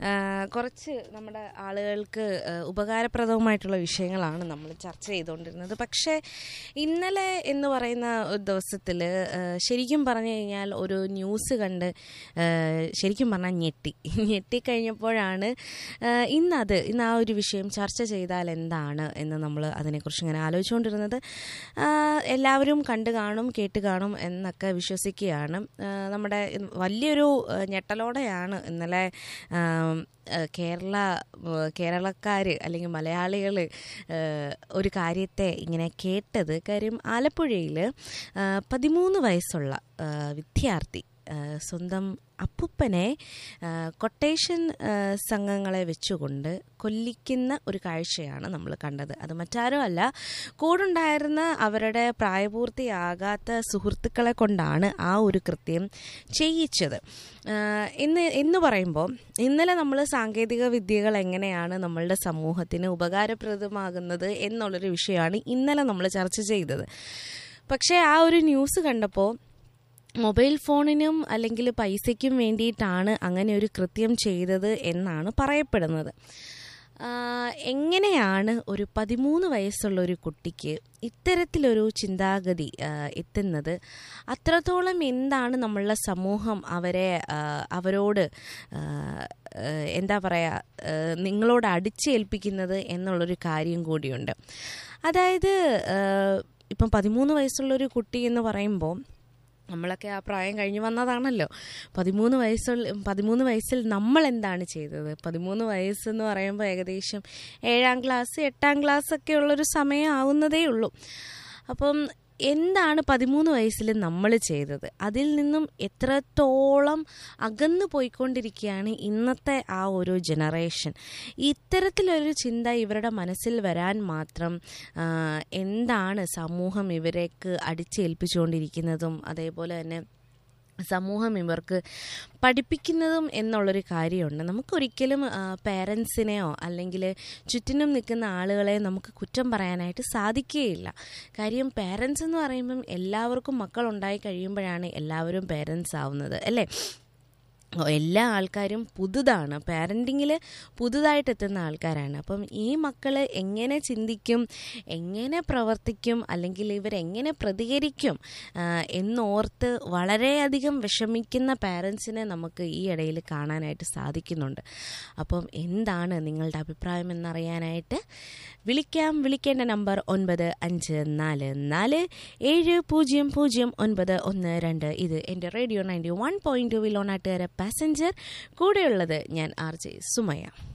ആ, കുറച്ച് നമ്മുടെ ആളുകൾക്ക് ആ, ഉപകാരപ്രദവുമായിട്ടുള്ള വിഷയങ്ങളാണ് നമ്മൾ ചർച്ച ചെയ്തുകൊണ്ടിരുന്നത് പക്ഷേ ഇന്നലെ എന്ന് പറയുന്ന ഒരു ദിവസത്തിൽ ശരിക്കും പറഞ്ഞു കഴിഞ്ഞാൽ ഒരു ന്യൂസ് കണ്ട് ആ, ശരിക്കും പറഞ്ഞാൽ ഞെട്ടി ഞെട്ടിക്കഴിഞ്ഞപ്പോഴാണ് ആ, ഇന്നത് ഇന്ന് ആ ഒരു വിഷയം ചർച്ച ചെയ്താൽ എന്താണ് എന്ന് നമ്മൾ അതിനെക്കുറിച്ച് ഇങ്ങനെ ആലോചിച്ചുകൊണ്ടിരുന്നത് ആ, എല്ലാവരും കണ്ടു കാണും കേട്ട് കാണും എന്നൊക്കെ വിശ്വസിക്കുകയാണ് ആ, നമ്മുടെ വലിയൊരു ആ, ഞെട്ടലോടെയാണ് ഇന്നലെ ആ, ആ, കേരള കേരളക്കാർ അല്ലെങ്കിൽ മലയാളികൾ ഒരു കാര്യത്തെ ഇങ്ങനെ കേട്ടത് കാര്യം ആലപ്പുഴയിൽ പതിമൂന്ന് വയസ്സുള്ള ആ, വിദ്യാർത്ഥി ആ, സ്വന്തം അപ്പുപ്പനെ ആ, കൊട്ടേഷൻ ആ, സംഘങ്ങളെ വെച്ചുകൊണ്ട് കൊല്ലിക്കുന്ന ഒരു കാഴ്ചയാണ് നമ്മൾ കണ്ടത് അത് മറ്റാരും അല്ല കൂടുണ്ടായിരുന്ന അവരുടെ പ്രായപൂർത്തിയാകാത്ത സുഹൃത്തുക്കളെ കൊണ്ടാണ് ആ ഒരു കൃത്യം ചെയ്യിച്ചത് ആ, എന്ന് എന്ന് പറയുമ്പോൾ ഇന്നലെ നമ്മൾ സാങ്കേതിക വിദ്യകൾ എങ്ങനെയാണ് നമ്മളുടെ സമൂഹത്തിന് ഉപകാരപ്രദമാകുന്നത് എന്നുള്ളൊരു വിഷയമാണ് ഇന്നലെ നമ്മൾ ചർച്ച ചെയ്തത് പക്ഷേ ആ ഒരു ന്യൂസ് കണ്ടപ്പോൾ മൊബൈൽ ഫോണിനും അല്ലെങ്കിൽ പൈസയ്ക്കും വേണ്ടിയിട്ടാണ് അങ്ങനെ ഒരു കൃത്യം ചെയ്തത് എന്നാണ് പറയപ്പെടുന്നത് ആ, എങ്ങനെയാണ് ഒരു പതിമൂന്ന് വയസ്സുള്ള ഒരു കുട്ടിക്ക് ഇത്തരത്തിലൊരു ചിന്താഗതി ആ, എത്തുന്നത് അത്രത്തോളം എന്താണ് നമ്മളുടെ സമൂഹം അവരെ ആ, അവരോട് ആ, ആ, എന്താ പറയുക നിങ്ങളോട് അടിച്ചേൽപ്പിക്കുന്നത് എന്നുള്ളൊരു കാര്യം കൂടിയുണ്ട് അതായത് ആ, ഇപ്പം പതിമൂന്ന് വയസ്സുള്ള ഒരു കുട്ടി എന്ന് പറയുമ്പോൾ നമ്മളൊക്കെ ആ പ്രായം കഴിഞ്ഞ് വന്നതാണല്ലോ പതിമൂന്ന് വയസ്സുള്ള പതിമൂന്ന് വയസ്സിൽ നമ്മൾ എന്താണ് ചെയ്തത് പതിമൂന്ന് വയസ്സെന്ന് പറയുമ്പോൾ ഏകദേശം ഏഴാം ക്ലാസ് എട്ടാം ക്ലാസ് ഒക്കെ ഉള്ളൊരു സമയം ആവുന്നതേ ഉള്ളൂ അപ്പം എന്താണ് പതിമൂന്ന് വയസ്സിൽ നമ്മൾ ചെയ്തത് അതിൽ നിന്നും എത്രത്തോളം അകന്നു പോയിക്കൊണ്ടിരിക്കുകയാണ് ഇന്നത്തെ ആ ഒരു ജനറേഷൻ ഇത്തരത്തിലൊരു ചിന്ത ഇവരുടെ മനസ്സിൽ വരാൻ മാത്രം ആ, എന്താണ് സമൂഹം ഇവരേക്ക് അടിച്ചേൽപ്പിച്ചുകൊണ്ടിരിക്കുന്നതും അതേപോലെ തന്നെ സമൂഹം ഇവർക്ക് പഠിപ്പിക്കുന്നതും എന്നുള്ളൊരു കാര്യമുണ്ട് നമുക്കൊരിക്കലും പേരൻസിനെയോ അല്ലെങ്കിൽ ചുറ്റിനും നിൽക്കുന്ന ആളുകളെ നമുക്ക് കുറ്റം പറയാനായിട്ട് സാധിക്കുകയില്ല കാര്യം പേരൻസ് എന്ന് പറയുമ്പം എല്ലാവർക്കും മക്കളുണ്ടായി കഴിയുമ്പോഴാണ് എല്ലാവരും പേരൻസ് ആവുന്നത് അല്ലേ എല്ലാ ആൾക്കാരും പുതുതാണ് പാരൻറ്റിങ്ങിൽ പുതുതായിട്ട് എത്തുന്ന ആൾക്കാരാണ് അപ്പം ഈ മക്കൾ എങ്ങനെ ചിന്തിക്കും എങ്ങനെ പ്രവർത്തിക്കും അല്ലെങ്കിൽ ഇവരെങ്ങനെ പ്രതികരിക്കും ആ, എന്നോർത്ത് വളരെയധികം വിഷമിക്കുന്ന പാരൻസിനെ നമുക്ക് ഈ ഇടയിൽ കാണാനായിട്ട് സാധിക്കുന്നുണ്ട് അപ്പം എന്താണ് നിങ്ങളുടെ അഭിപ്രായം എന്നറിയാനായിട്ട് വിളിക്കാം വിളിക്കേണ്ട നമ്പർ ഒൻപത് അഞ്ച് നാല് നാല് ഏഴ് പൂജ്യം പൂജ്യം ഒൻപത് ഒന്ന് രണ്ട് ഇത് എൻ്റെ radio ninety one point two വിലോണാട്ടുകാര പാസഞ്ചർ കൂടെയുള്ളത് ഞാൻ ആർ ജെ സുമയ